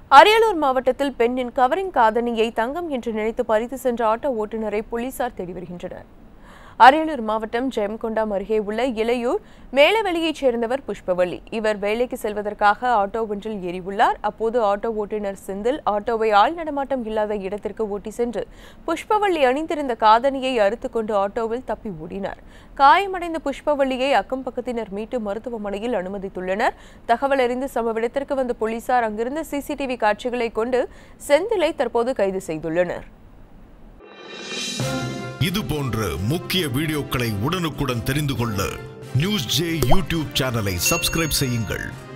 அரியலூர் மாவட்டத்தில் பெண்ணின் கவரிங் காதணியை தங்கம் என்று நினைத்து பறித்து சென்ற ஆட்டோ ஓட்டுநரை போலீசார் தேடி வருகின்றனர் அரியலூர் மாவட்டம் ஜெயம்கொண்டாம் அருகே உள்ள இளையூர் மேலவெளியைச் சேர்ந்தவர் புஷ்பவள்ளி இவர் வேலைக்கு செல்வதற்காக ஆட்டோ ஒன்றில் ஏறியுள்ளார் அப்போது ஆட்டோ ஓட்டுநர் செந்தில் ஆட்டோவை ஆள் நடமாட்டம் இல்லாத இடத்திற்கு ஓட்டி சென்று புஷ்பவள்ளி அணிந்திருந்த காதணியை அறுத்துக் கொண்டு ஆட்டோவில் தப்பி ஓடினார் காயமடைந்த புஷ்பவள்ளியை அக்கம் பக்கத்தினர் மீட்டு மருத்துவமனையில் அனுமதித்துள்ளனர் தகவல் அறிந்து சம்பவ இடத்திற்கு வந்த போலீசார் அங்கிருந்த சிசிடிவி காட்சிகளை கொண்டு செந்திலை தற்போது கைது செய்துள்ளனர் இது போன்ற முக்கிய வீடியோக்களை உடனுக்குடன் தெரிந்து கொள்ள நியூஸ் ஜே யூடியூப் சேனலை சப்ஸ்கிரைப் செய்யுங்கள்